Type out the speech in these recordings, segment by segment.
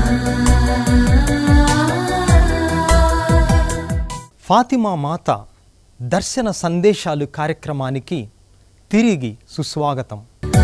ఫాతిమా మాత దర్శన సందేశాలు కార్యక్రమానికి తిరిగి సుస్వాగతం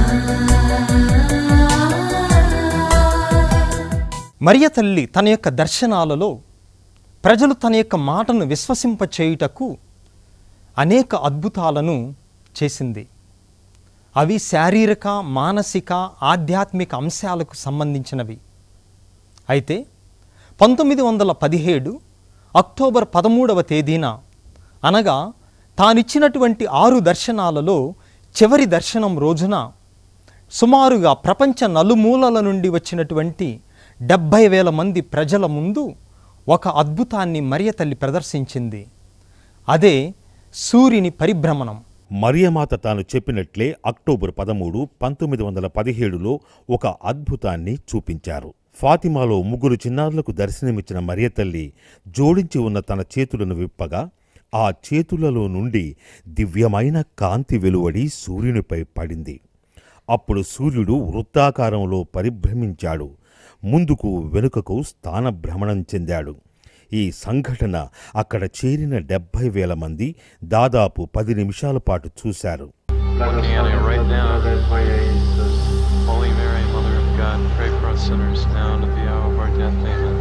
మరియ తల్లి తన యొక్క దర్శనాలలో ప్రజలు తన యొక్క మాటను విశ్వసింపచేయుటకు అనేక అద్భుతాలను చేసింది అవి శారీరక మానసిక ఆధ్యాత్మిక అంశాలకు సంబంధించినవి అయితే పంతొమ్మిది వందల పదిహేడు అక్టోబర్ పదమూడవ తేదీన అనగా తానిచ్చినటువంటి ఆరు దర్శనాలలో చివరి దర్శనం రోజున సుమారుగా ప్రపంచ నలుమూలల నుండి వచ్చినటువంటి డెబ్భై వేల మంది ప్రజల ముందు ఒక అద్భుతాన్ని మరియ తల్లి ప్రదర్శించింది అదే సూర్యుని పరిభ్రమణం మరియమాత తాను చెప్పినట్లే అక్టోబర్ పదమూడు పంతొమ్మిది వందల పదిహేడులో ఒక అద్భుతాన్ని చూపించారు ఫాతిమాలో ముగ్గురు చిన్నారులకు దర్శనమిచ్చిన మరియతల్లి జోడించి ఉన్న తన చేతులను విప్పగా ఆ చేతులలో నుండి దివ్యమైన కాంతి వెలువడి సూర్యునిపై పడింది అప్పుడు సూర్యుడు వృత్తాకారంలో పరిభ్రమించాడు ముందుకు వెనుకకు స్థానభ్రమణం చెందాడు ఈ సంఘటన అక్కడ చేరిన డెబ్భై వేల మంది దాదాపు పది నిమిషాల పాటు చూశారు Looking at it right now. Holy Mary, Mother of God, pray for us sinners now and at the hour of our death. Amen.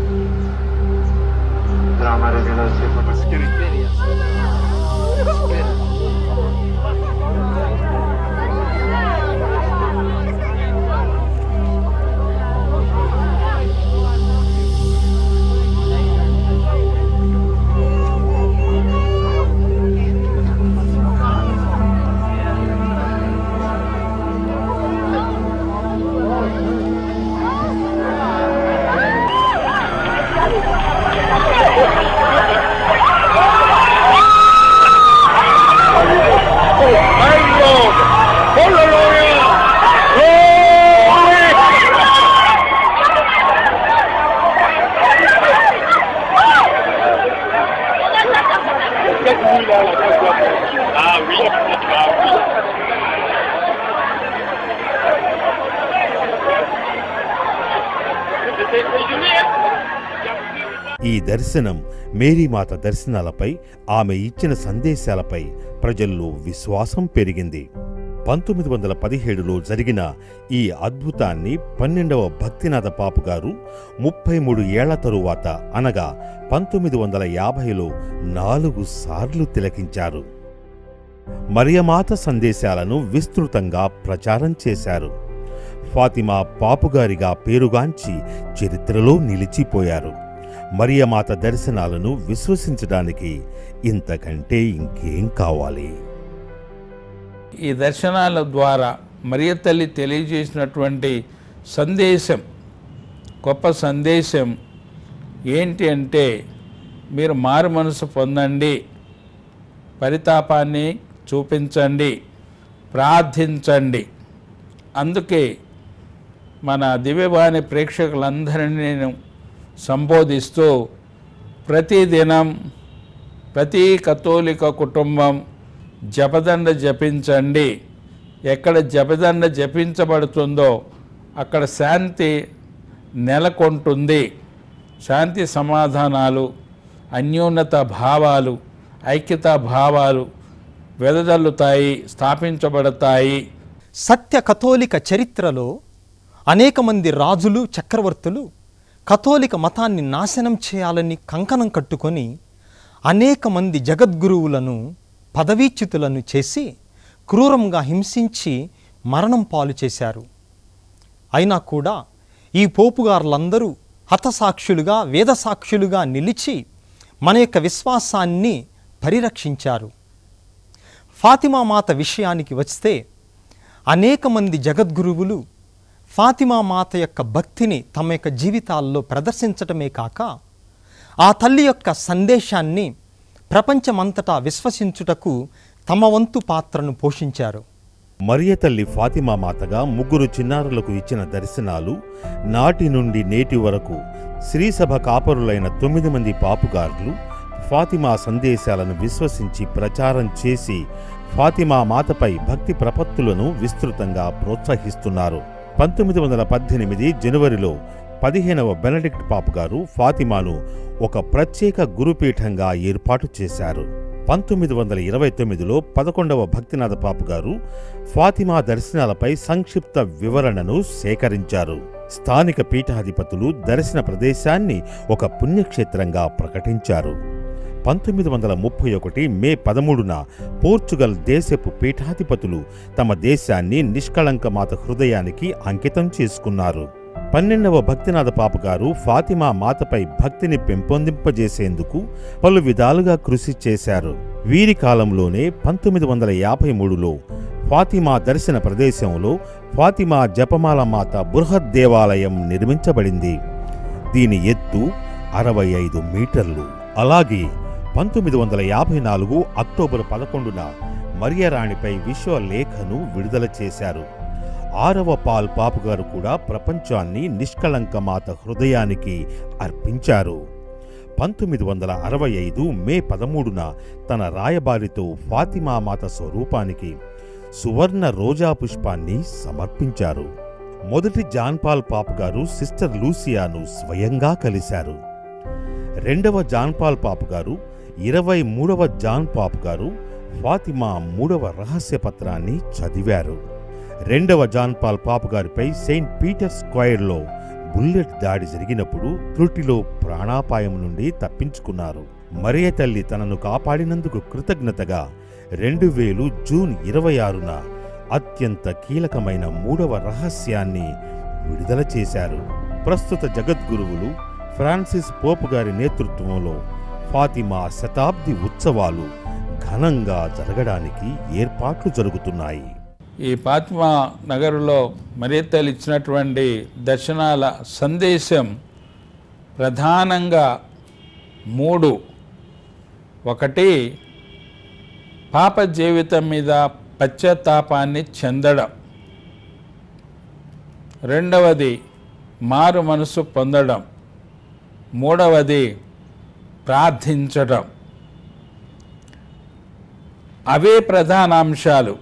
ఈ దర్శనం మేరీమాత దర్శనాలపై ఆమె ఇచ్చిన సందేశాలపై ప్రజల్లో విశ్వాసం పెరిగింది పంతొమ్మిది వందల పదిహేడులో జరిగిన ఈ అద్భుతాన్ని పన్నెండవ భక్తినాథ పాపు గారు ముప్పై మూడు ఏళ్ల తరువాత అనగా పంతొమ్మిది వందల యాభైలో నాలుగు సార్లు తిలకించారు మరియమాత సందేశాలను విస్తృతంగా ప్రచారం చేశారు ఫాతిమా పాపుగారిగా పేరుగాంచి చరిత్రలో నిలిచిపోయారు మరియమాత దర్శనాలను విశ్వసించడానికి ఇంతకంటే ఇంకేం కావాలి ఈ దర్శనాల ద్వారా మరియ తల్లి తెలియజేసినటువంటి సందేశం గొప్ప సందేశం ఏంటి అంటే మీరు మారు మనసు పొందండి పరితాపాన్ని చూపించండి ప్రార్థించండి అందుకే మన దివ్యవాణి ప్రేక్షకులందరినీ నేను సంబోధిస్తూ ప్రతిదినం ప్రతి కథోలిక కుటుంబం జపదండ జపించండి ఎక్కడ జపదండ జపించబడుతుందో అక్కడ శాంతి నెలకొంటుంది శాంతి సమాధానాలు అన్యోన్నత భావాలు ఐక్యతా భావాలు వెదజల్లుతాయి స్థాపించబడతాయి సత్య కథోలిక చరిత్రలో అనేక మంది రాజులు చక్రవర్తులు కథోలిక మతాన్ని నాశనం చేయాలని కంకణం కట్టుకొని అనేక మంది జగద్గురువులను పదవీచ్యుతులను చేసి క్రూరంగా హింసించి మరణం పాలు చేశారు అయినా కూడా ఈ పోపుగారులందరూ హతసాక్షులుగా వేదసాక్షులుగా నిలిచి మన యొక్క విశ్వాసాన్ని పరిరక్షించారు ఫాతిమా మాత విషయానికి వస్తే అనేక మంది జగద్గురువులు ఫాతిమా మాత యొక్క భక్తిని తమ యొక్క జీవితాల్లో ప్రదర్శించటమే కాక ఆ తల్లి యొక్క సందేశాన్ని ప్రపంచమంతటా విశ్వసించుటకు తమ వంతు పాత్రను పోషించారు మరియ తల్లి ఫాతిమా మాతగా ముగ్గురు చిన్నారులకు ఇచ్చిన దర్శనాలు నాటి నుండి నేటి వరకు శ్రీసభ కాపరులైన తొమ్మిది మంది పాపుగారులు ఫాతిమా సందేశాలను విశ్వసించి ప్రచారం చేసి ఫాతిమా మాతపై భక్తి ప్రపత్తులను విస్తృతంగా ప్రోత్సహిస్తున్నారు పంతొమ్మిది వందల పద్దెనిమిది జనవరిలో పదిహేనవ బెనడిక్ట్ పాపు గారు ఫాతిమాను ఒక ప్రత్యేక గురుపీఠంగా ఏర్పాటు చేశారు పంతొమ్మిది వందల ఇరవై తొమ్మిదిలో పదకొండవ భక్తినాథ పాపు గారు ఫాతిమా దర్శనాలపై సంక్షిప్త వివరణను సేకరించారు స్థానిక పీఠాధిపతులు దర్శన ప్రదేశాన్ని ఒక పుణ్యక్షేత్రంగా ప్రకటించారు పంతొమ్మిది వందల ముప్పై ఒకటి మే పదమూడున పోర్చుగల్ దేశపు పీఠాధిపతులు తమ దేశాన్ని నిష్కళంకమాత హృదయానికి అంకితం చేసుకున్నారు పన్నెండవ భక్తినాథ పాప గారు ఫాతిమా మాతపై భక్తిని పెంపొందింపజేసేందుకు పలు విధాలుగా కృషి చేశారు వీరి కాలంలోనే పంతొమ్మిది వందల యాభై మూడులో ఫాతిమా దర్శన ప్రదేశంలో ఫాతిమా జపమాల మాత బృహత్ దేవాలయం నిర్మించబడింది దీని ఎత్తు అరవై ఐదు మీటర్లు అలాగే పంతొమ్మిది వందల యాభై నాలుగు అక్టోబర్ పదకొండున మరియరాణిపై విశ్వలేఖను విడుదల చేశారు ఆరవ పాల్ పాపు గారు కూడా ప్రపంచాన్ని నిష్కళంక మాత హృదయానికి అర్పించారు పంతొమ్మిది వందల అరవై ఐదు మే పదమూడున తన రాయబారితో ఫాతిమా మాత స్వరూపానికి సువర్ణ రోజా పుష్పాన్ని సమర్పించారు మొదటి జాన్పాల్ పాప్ గారు సిస్టర్ లూసియాను స్వయంగా కలిశారు రెండవ జాన్పాల్ పాప్ గారు ఇరవై మూడవ జాన్ పాప్ గారు ఫాతిమా మూడవ రహస్య పత్రాన్ని చదివారు రెండవ జాన్ పాల్ పాప్ గారిపై సెయింట్ పీటర్ స్క్వైర్లో బుల్లెట్ దాడి జరిగినప్పుడు త్రుటిలో ప్రాణాపాయం నుండి తప్పించుకున్నారు మరియ తల్లి తనను కాపాడినందుకు కృతజ్ఞతగా రెండు వేలు జూన్ ఇరవై ఆరున అత్యంత కీలకమైన మూడవ రహస్యాన్ని విడుదల చేశారు ప్రస్తుత జగద్గురువులు ఫ్రాన్సిస్ పోపు గారి నేతృత్వంలో ఫాతిమా శతాబ్ది ఉత్సవాలు ఘనంగా జరగడానికి ఏర్పాట్లు జరుగుతున్నాయి ఈ ఫాతిమా నగరులో మరియత్తలు ఇచ్చినటువంటి దర్శనాల సందేశం ప్రధానంగా మూడు ఒకటి పాప జీవితం మీద పశ్చాత్తాపాన్ని చెందడం రెండవది మారు మనసు పొందడం మూడవది ప్రార్థించడం అవే ప్రధాన అంశాలు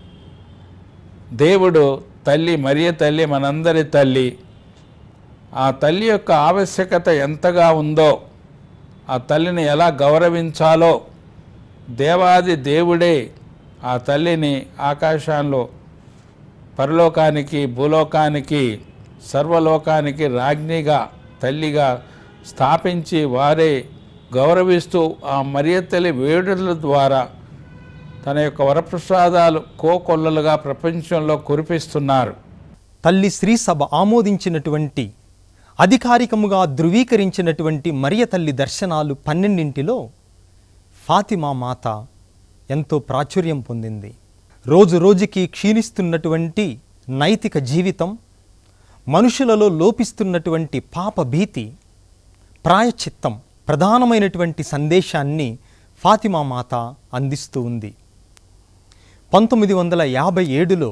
దేవుడు తల్లి మరియ తల్లి మనందరి తల్లి ఆ తల్లి యొక్క ఆవశ్యకత ఎంతగా ఉందో ఆ తల్లిని ఎలా గౌరవించాలో దేవాది దేవుడే ఆ తల్లిని ఆకాశంలో పరలోకానికి భూలోకానికి సర్వలోకానికి రాజ్ఞిగా తల్లిగా స్థాపించి వారే గౌరవిస్తూ ఆ మరియ తల్లి వేడుల ద్వారా తన యొక్క వరప్రసాదాలు కోకొల్లలుగా ప్రపంచంలో కురిపిస్తున్నారు తల్లి శ్రీ సభ ఆమోదించినటువంటి అధికారికముగా ధృవీకరించినటువంటి మరియ తల్లి దర్శనాలు పన్నెండింటిలో ఫాతిమా మాత ఎంతో ప్రాచుర్యం పొందింది రోజు రోజుకి క్షీణిస్తున్నటువంటి నైతిక జీవితం మనుషులలో లోపిస్తున్నటువంటి పాప భీతి ప్రాయచిత్తం ప్రధానమైనటువంటి సందేశాన్ని ఫాతిమా మాత అందిస్తూ ఉంది పంతొమ్మిది వందల యాభై ఏడులో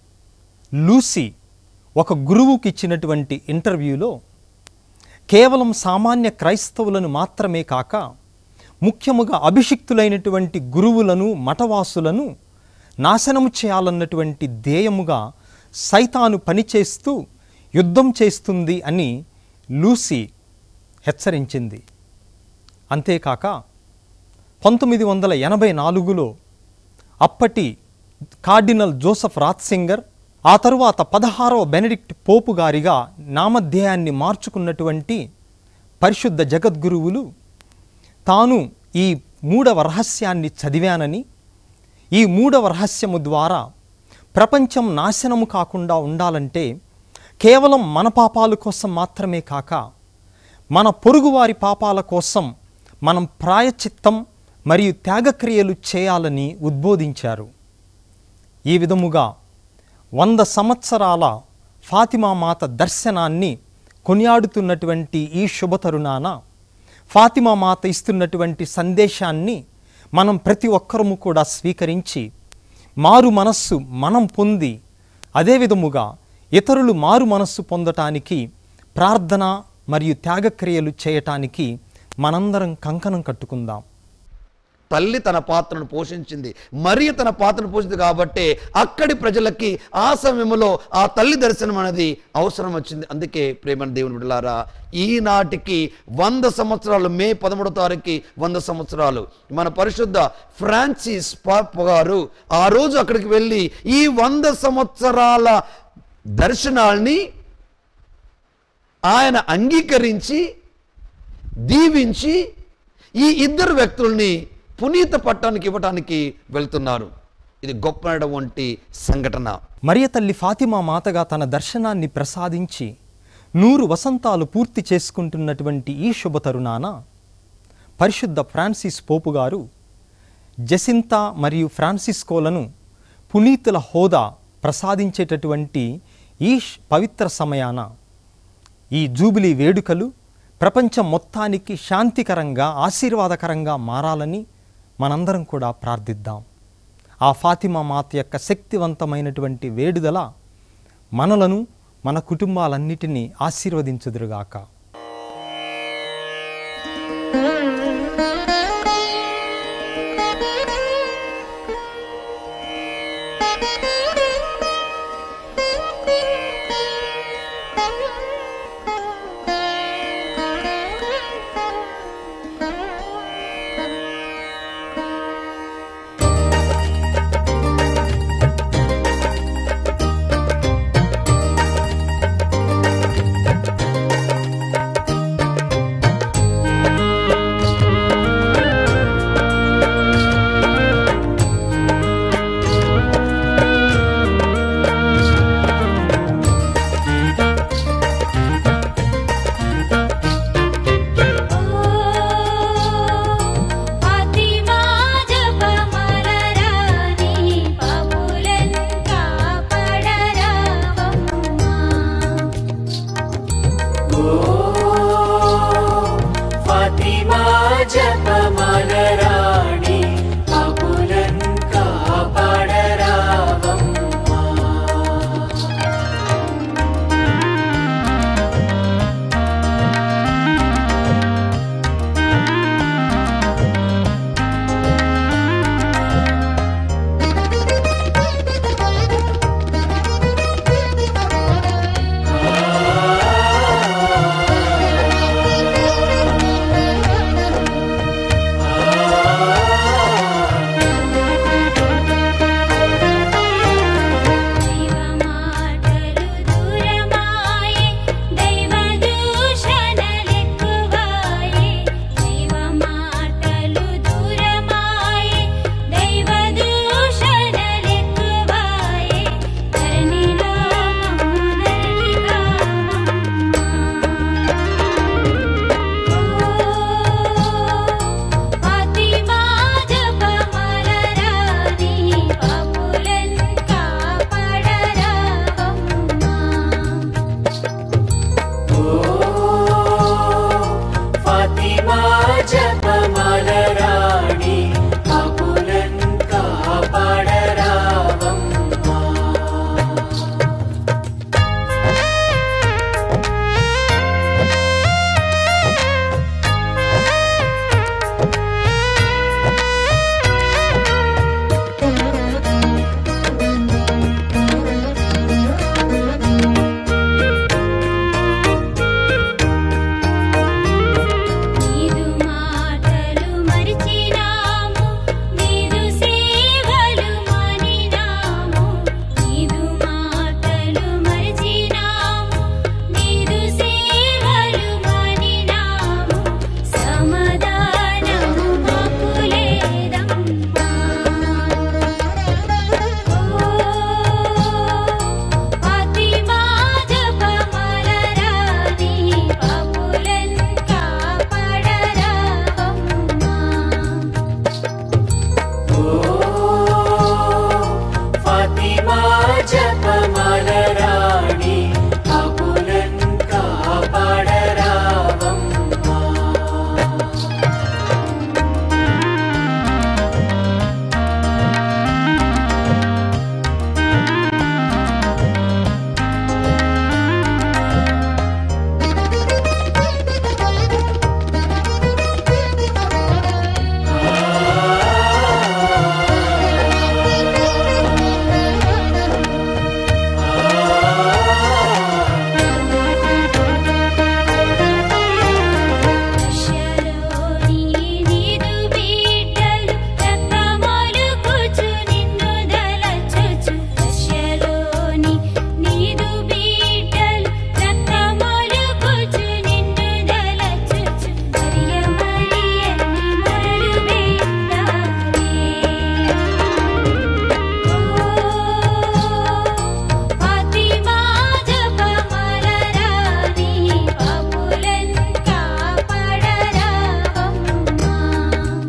లూసీ ఒక గురువుకి ఇచ్చినటువంటి ఇంటర్వ్యూలో కేవలం సామాన్య క్రైస్తవులను మాత్రమే కాక ముఖ్యముగా అభిషిక్తులైనటువంటి గురువులను మఠవాసులను నాశనము చేయాలన్నటువంటి ధ్యేయముగా సైతాను పనిచేస్తూ యుద్ధం చేస్తుంది అని లూసీ హెచ్చరించింది అంతేకాక పంతొమ్మిది వందల ఎనభై నాలుగులో అప్పటి కార్డినల్ జోసఫ్ రాత్సింగర్ ఆ తరువాత పదహారవ బెనడిక్ట్ పోపు గారిగా నామధ్యేయాన్ని మార్చుకున్నటువంటి పరిశుద్ధ జగద్గురువులు తాను ఈ మూడవ రహస్యాన్ని చదివానని ఈ మూడవ రహస్యము ద్వారా ప్రపంచం నాశనము కాకుండా ఉండాలంటే కేవలం మన పాపాల కోసం మాత్రమే కాక మన పొరుగువారి పాపాల కోసం మనం ప్రాయచిత్తం మరియు త్యాగక్రియలు చేయాలని ఉద్బోధించారు ఈ విధముగా వంద సంవత్సరాల ఫాతిమా మాత దర్శనాన్ని కొనియాడుతున్నటువంటి ఈ శుభతరుణాన ఫాతిమా మాత ఇస్తున్నటువంటి సందేశాన్ని మనం ప్రతి ఒక్కరము కూడా స్వీకరించి మారు మనస్సు మనం పొంది అదే విధముగా ఇతరులు మారు మనస్సు పొందటానికి ప్రార్థన మరియు త్యాగక్రియలు చేయటానికి మనందరం కంకణం కట్టుకుందాం తల్లి తన పాత్రను పోషించింది మరియ తన పాత్రను పోషించింది కాబట్టి అక్కడి ప్రజలకి ఆ సమయంలో ఆ తల్లి దర్శనం అనేది అవసరం వచ్చింది అందుకే ప్రేమ దేవుని బిడ్డలారా ఈనాటికి వంద సంవత్సరాలు మే పదమూడో తారీఖుకి వంద సంవత్సరాలు మన పరిశుద్ధ ఫ్రాన్సిస్ పాప్ గారు ఆ రోజు అక్కడికి వెళ్ళి ఈ వంద సంవత్సరాల దర్శనాల్ని ఆయన అంగీకరించి దీవించి ఈ ఇద్దరు వ్యక్తుల్ని పునీత పట్టానికి ఇవ్వటానికి వెళ్తున్నారు ఇది గొప్పటువంటి సంఘటన మరియ తల్లి ఫాతిమా మాతగా తన దర్శనాన్ని ప్రసాదించి నూరు వసంతాలు పూర్తి చేసుకుంటున్నటువంటి ఈ శుభ తరుణాన పరిశుద్ధ ఫ్రాన్సిస్ పోపు గారు జసింతా మరియు ఫ్రాన్సిస్కోలను పునీతుల హోదా ప్రసాదించేటటువంటి ఈ శ్- పవిత్ర సమయాన ఈ జూబిలీ వేడుకలు ప్రపంచం మొత్తానికి శాంతికరంగా ఆశీర్వాదకరంగా మారాలని మనందరం కూడా ప్రార్థిద్దాం ఆ ఫాతిమా మాత యొక్క శక్తివంతమైనటువంటి వేడుదల మనలను మన కుటుంబాలన్నిటినీ ఆశీర్వదించుదురుగాక